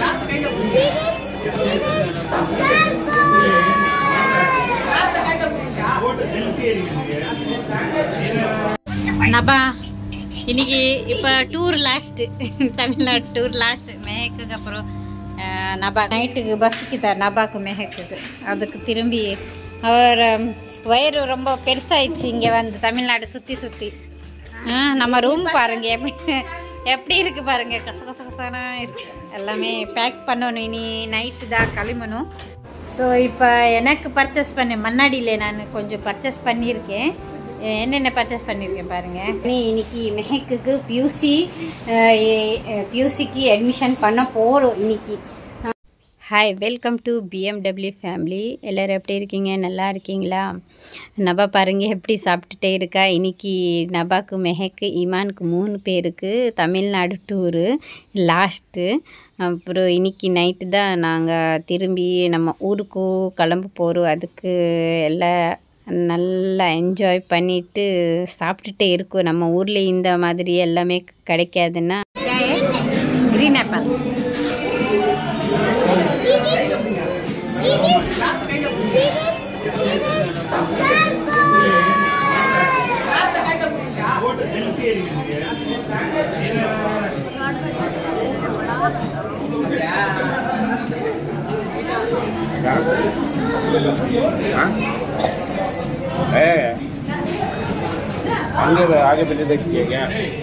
நபா இன்னைக்கு இப்போ tour last Tamil Nadu tour last மேஹக்குக்கு அப்புறம் அஹ், நபா நைட்டுக்கு பஸ்ஸுக்கு தான் நபாக்கு மேஹக்குக்கு அதுக்கு திரும்பி அவர் அம், வயிறு ரொம்ப பெருசாயிடுச்சு இங்கே வந்து தமிழ்நாடு சுற்றி சுற்றி நம்ம ரூம் பாருங்க எப்படி எப்படி இருக்கு பாருங்க கச கச கசானா இருக்கு எல்லாமே பேக் பண்ணணும் இனி நைட்டு தான் கிளம்பணும் ஸோ இப்போ எனக்கு பர்ச்சேஸ் பண்ண மண்ணாடியில் நான் கொஞ்சம் பர்ச்சேஸ் பண்ணியிருக்கேன் என்னென்ன பர்ச்சேஸ் பண்ணியிருக்கேன் பாருங்க நீ இன்னைக்கு மெஹக்குக்கு பியூசி பியூசிக்கு அட்மிஷன் பண்ண போகிறோம் இன்னைக்கு hi welcome to BMW family எல்லோரும் எப்படி இருக்கீங்க நல்லா இருக்கீங்களா நபா பாருங்க எப்படி சாப்பிட்டுட்டே இருக்கா இன்னைக்கு நபாக்கு மெஹக்கு ஈமானுக்கு மூணு பேருக்கு தமிழ்நாடு டூரு லாஸ்ட்டு அப்புறம் இன்னைக்கு நைட்டு தான் நாங்கள் திரும்பி நம்ம ஊருக்கு கிளம்ப போகிறோம் அதுக்கு எல்லாம் நல்லா என்ஜாய் பண்ணிட்டு சாப்பிட்டுட்டே இருக்கோம் நம்ம ஊரில் இந்த மாதிரி எல்லாமே கிடைக்காதுன்னா க்ரீன் ஆப்பிள் है आगे आगे पहले देखिए क्या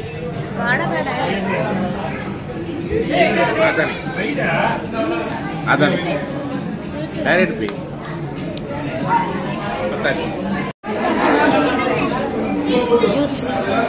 आता नहीं आता नहीं डायरेक्ट पे पता नहीं ஜூஸ்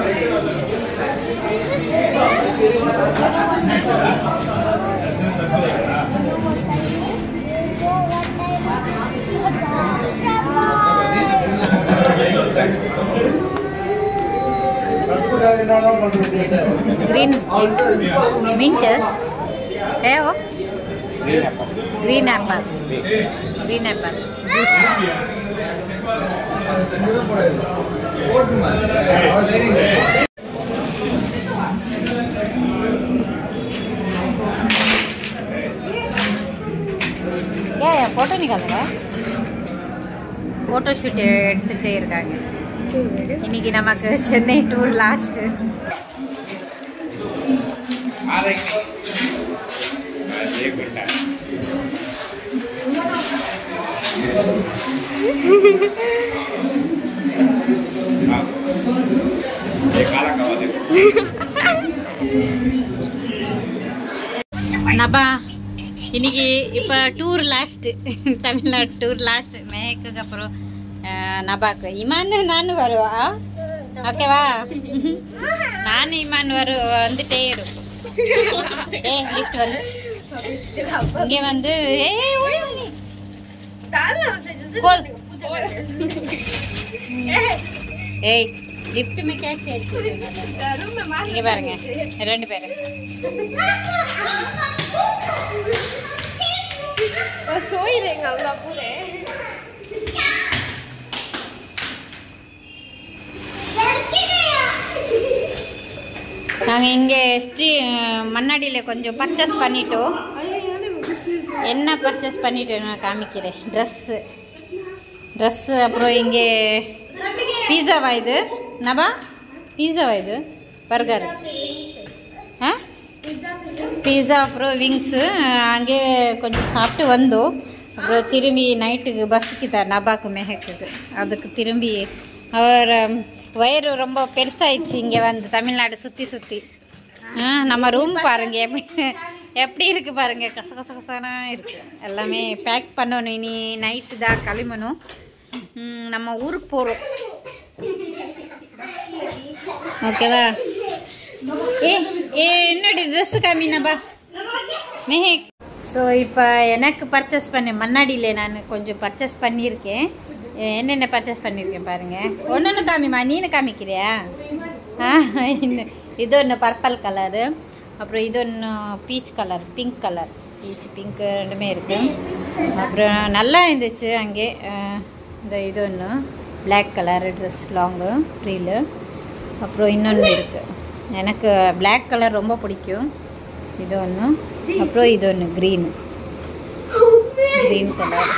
ग्रीन मिंट है वो ग्रीन एप्पल ग्रीन एप्पल क्या है फोटो निकालेगा ஃபோட்டோ ஷூட் எடுத்துகிட்டே இருக்காங்க இன்னைக்கு நமக்கு சென்னை டூர் லாஸ்ட்டு आ रही एक घंटा हाँ। ये काला कवा देखो நபா இன்னைக்கு இப்போ tour last Tamil Nadu tour last மேக்குக்கு அப்புறம் அஹ், நபாக்கு இமான் நான் வருவா ஓகேவா நான் இமான் வரு வந்துட்டே இருக்கும் ஏ லிஃப்ட் வந்து இங்கே வந்து ஏ கோல் ஏய் லிஃப்ட் में क्या खेलती है இங்க பாருங்க ரெண்டு பேரும் सो ही रहेगा होगा पूरे நாங்கள் இங்கே ஸ்ரீ மண்ணாடியில் கொஞ்சம் பர்ச்சேஸ் பண்ணிட்டோம் என்ன பர்ச்சேஸ் பண்ணிட்டு நான் காமிக்கிறேன் ட்ரெஸ்ஸு ட்ரெஸ்ஸு அப்புறம் இங்கே பீஸாவா இது நபா பீஸாவா இது பர்கர் ஆ பீஸா அப்புறம் விங்ஸு அங்கே கொஞ்சம் சாப்பிட்டு வந்தோம் அப்புறம் திரும்பி நைட்டுக்கு பஸ்ஸுக்கு தான் நபாக்கு மெஹக்குக்கு அதுக்கு திரும்பி அவர் அம், வயிறு ரொம்ப பெருசாயிடுச்சு இங்கே வந்து தமிழ்நாடு சுற்றி சுற்றி நம்ம ரூம் பாருங்க எப்படி எப்படி இருக்கு பாருங்க கச கச கசானா இருக்கு எல்லாமே பேக் பண்ணணும் இனி நைட்டு தான் கிளம்பணும் ம், நம்ம ஊருக்கு போகிறோம் ஓகேவா ஏ ஏ என்னடி ட்ரெஸ் காமினபா மெஹேக் ஸோ இப்போ எனக்கு பர்ச்சேஸ் பண்ண மண்ணாடியில் நான் கொஞ்சம் பர்ச்சேஸ் பண்ணியிருக்கேன் எ- என்னென்ன பர்ச்சேஸ் பண்ணியிருக்கேன் பாருங்க ஒன்று ஒன்று காமிமா நீனு காமிக்கிறியா ஆ இன்னும் இது ஒன்று பர்பிள் கலரு அப்புறம் இது ஒன்று peach colour pink colour peach pink ரெண்டுமே இருக்கு அப்புறம் நல்லா இருந்துச்சு அங்கே அஹ், இந்த இது ஒன்று பிளாக் கலர் ட்ரெஸ் லாங்கு ப்ரீலு அப்புறம் இன்னொன்று இருக்குது எனக்கு Black கலர் ரொம்ப பிடிக்கும் இது ஒன்று அப்புறம் இது ஒன்று க்ரீன் க்ரீன் கலர்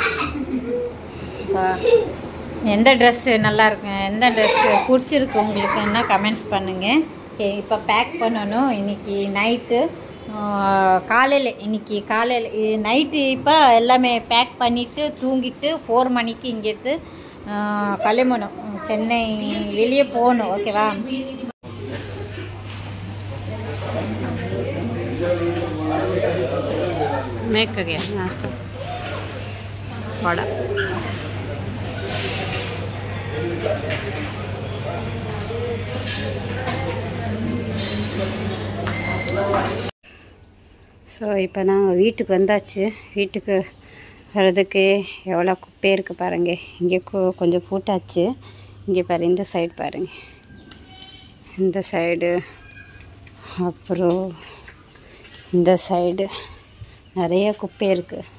எந்த ட்ரெஸ்ஸு நல்லா இருக்கு எந்த ட்ரெஸ்ஸு பிடிச்சிருக்கு உங்களுக்குன்னா கமெண்ட்ஸ் பண்ணுங்கள் இப்போ பேக் பண்ணணும் இன்னைக்கு நைட்டு காலையில் இன்னைக்கு காலையில் நைட்டு இப்போ எல்லாமே பேக் பண்ணிவிட்டு தூங்கிட்டு ஃபோர் மணிக்கு இங்கேருந்து கிளம்பணும் சென்னை வெளியே போகணும் ஓகேவா मेक गया नाश्ता बड़ा ஸோ இப்போ நாங்கள் வீட்டுக்கு வந்தாச்சு வீட்டுக்கு வர்றதுக்கு எவ்வளோ குப்பை இருக்குது பாருங்க இங்கே கொ- கொஞ்சம் போட்டாச்சு இங்கே பாரு இந்த சைடு பாருங்க இந்த சைடு அப்புறம் இந்த சைடு நிறைய குப்பை இருக்குது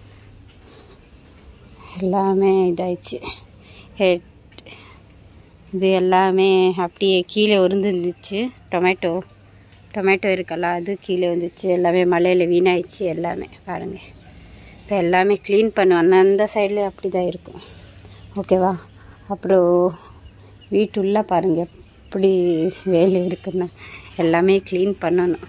எல்லாமே இதாயிடுச்சு ஹெட் இது எல்லாமே அப்படியே கீழே உருந்துருந்துச்சு டொமேட்டோ டொமேட்டோ இருக்கல்ல அது கீழே வந்துச்சு எல்லாமே மழையில் வீணாயிடுச்சு எல்லாமே பாருங்கள் இப்போ எல்லாமே க்ளீன் பண்ணுவேன் அந்த சைடில் அப்படி தான் இருக்கும் ஓகேவா அப்புறம் வீட்டுள்ளே பாருங்கள் எப்படி வேலை இருக்குன்னா எல்லாமே க்ளீன் பண்ணணும்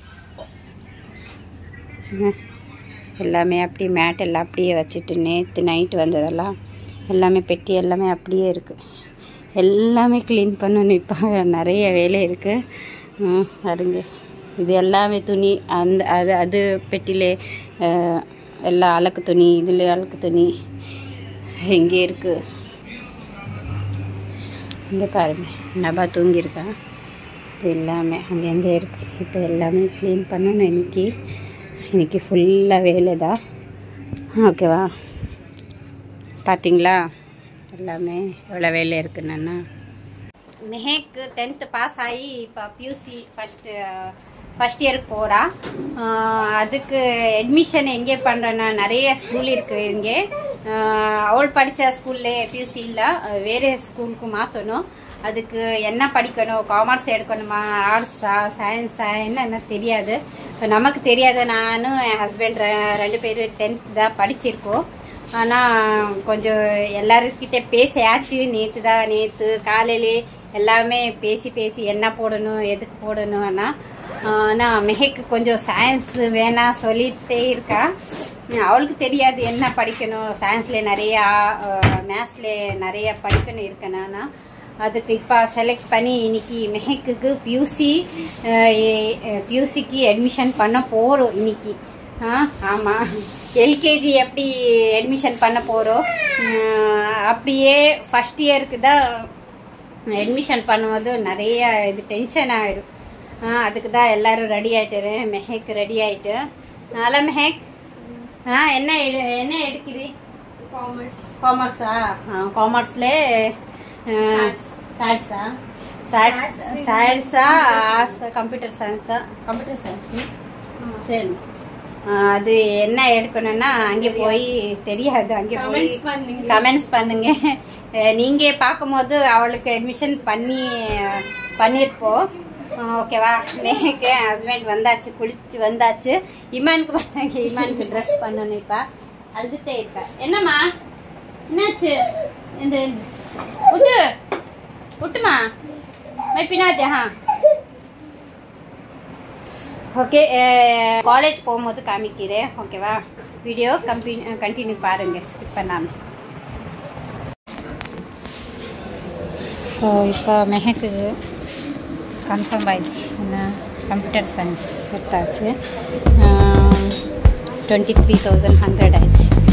ம். எல்லாமே அப்படியே மேட் எல்லாம் அப்படியே வச்சுட்டு நேற்று நைட்டு வந்ததெல்லாம் எல்லாமே பெட்டி எல்லாமே அப்படியே இருக்குது எல்லாமே க்ளீன் பண்ணணும் இப்போ நிறைய வேலை இருக்குது அதுங்க இது எல்லாமே துணி அந்த அது அது பெட்டியிலே அஹ், எல்லா அலக்கு துணி இதில் அலக்கு துணி இங்கே இருக்குது இங்கே பாருங்க நபா தூங்கியிருக்கா இது எல்லாமே அங்கே எங்கே இருக்குது இப்போ எல்லாமே க்ளீன் பண்ணணும் இன்னைக்கு இன்னைக்கு ஃபுல்லாக வேலை தான் ஓகேவா பார்த்தீங்களா எல்லாமே எவ்வளோ வேலை இருக்குன்னு மெஹேக்கு டென்த்து பாஸ் ஆகி இப்போ பியூசி ஃபஸ்ட்டு ஃபஸ்ட் இயருக்கு போகிறா அதுக்கு அட்மிஷன் எங்கே பண்ணுறேன்னா நிறைய ஸ்கூல் இருக்குது இங்கே ஆஹ் அவள் படித்த ஸ்கூல்லே பியூசி இல்லை வேறு ஸ்கூலுக்கு மாற்றணும் அதுக்கு என்ன படிக்கணும் காமர்ஸ் எடுக்கணுமா ஆர்ட்ஸா சயின்ஸா என்னென்ன தெரியாது இப்ப நமக்கு தெரியாத நானும் என் ஹஸ்பண்ட் ரெண்டு பேரும் டென்த் தான் படிச்சிருக்கோம் ஆனால் கொஞ்சம் எல்லாருக்கிட்ட பேசியாச்சு நேற்று தான் நேற்று காலையிலே எல்லாமே பேசி பேசி என்ன போடணும் எதுக்கு போடணும்னா ஆனால் மெஹக்கு கொஞ்சம் சயின்ஸ் வேணாம் சொல்லிட்டே இருக்கா உம், அவளுக்கு தெரியாது என்ன படிக்கணும் சயின்ஸில் நிறையா மேத்ஸில் நிறைய படிக்கணும் இருக்கேனா அதுக்கு இப்போ செலக்ட் பண்ணி இன்னைக்கு மெஹக்குக்கு பியூசி பியூசிக்கு அட்மிஷன் பண்ண போகிறோம் இன்னைக்கு ஆ ஆமாம் எல்கேஜி எப்படி அட்மிஷன் பண்ண போகிறோம் அப்படியே ஃபஸ்ட் இயருக்கு தான் அட்மிஷன் பண்ணும்போது நிறைய இது டென்ஷன் ஆயிடும் ஆ அதுக்கு தான் எல்லாரும் ரெடி ஆயிட்டாரு மெஹேக் ரெடி ஆயிட்டு நல்ல மெஹேக் ஆ என்ன எடு- என்ன எடுக்கிறீ காமர்ஸ் காமர்ஸா காமர்ஸ்ல சயின்ஸா சயின்ஸ் சயின்ஸா ஆர்ட்ஸ் கம்ப்யூட்டர் சயின்ஸா கம்ப்யூட்டர் சயின்ஸ் சரி ஆ, அது என்ன எடுக்கணும்னா அங்கே போய் தெரியாது அங்கே போய் Comments பண்ணுங்க. கமெண்ட்ஸ் பண்ணுங்க அஹ் நீங்க பார்க்கும்போது அவளுக்கு அட்மிஷன் பண்ணி அஹ், பண்ணியிருப்போம் அஹ் ஓகேவா மேக்கு ஹஸ்பண்ட் வந்தாச்சு குளிச்சு வந்தாச்சு இமானுக்கு பாருங்க இமானுக்கு ட்ரெஸ் பண்ணணும் இப்ப அழுதுட்டே இருக்கா என்னம்மா என்னாச்சு இந்த விட்டு விட்டுமா மை பின்னாடி ஆ ஓகே காலேஜ் போகும்போது காமிக்கிறேன் ஓகேவா வீடியோ கம்பி கண்டினியூ பாருங்க ஸ்கிப் பண்ணாமல் ஸோ இப்போ மெஹக்கு கன்ஃபார்ம் ஆயிடுச்சு என்ன கம்ப்யூட்டர் சயின்ஸ் எடுத்தாச்சு டுவெண்ட்டி த்ரீ தௌசண்ட் ஹண்ட்ரட் ஆயிடுச்சு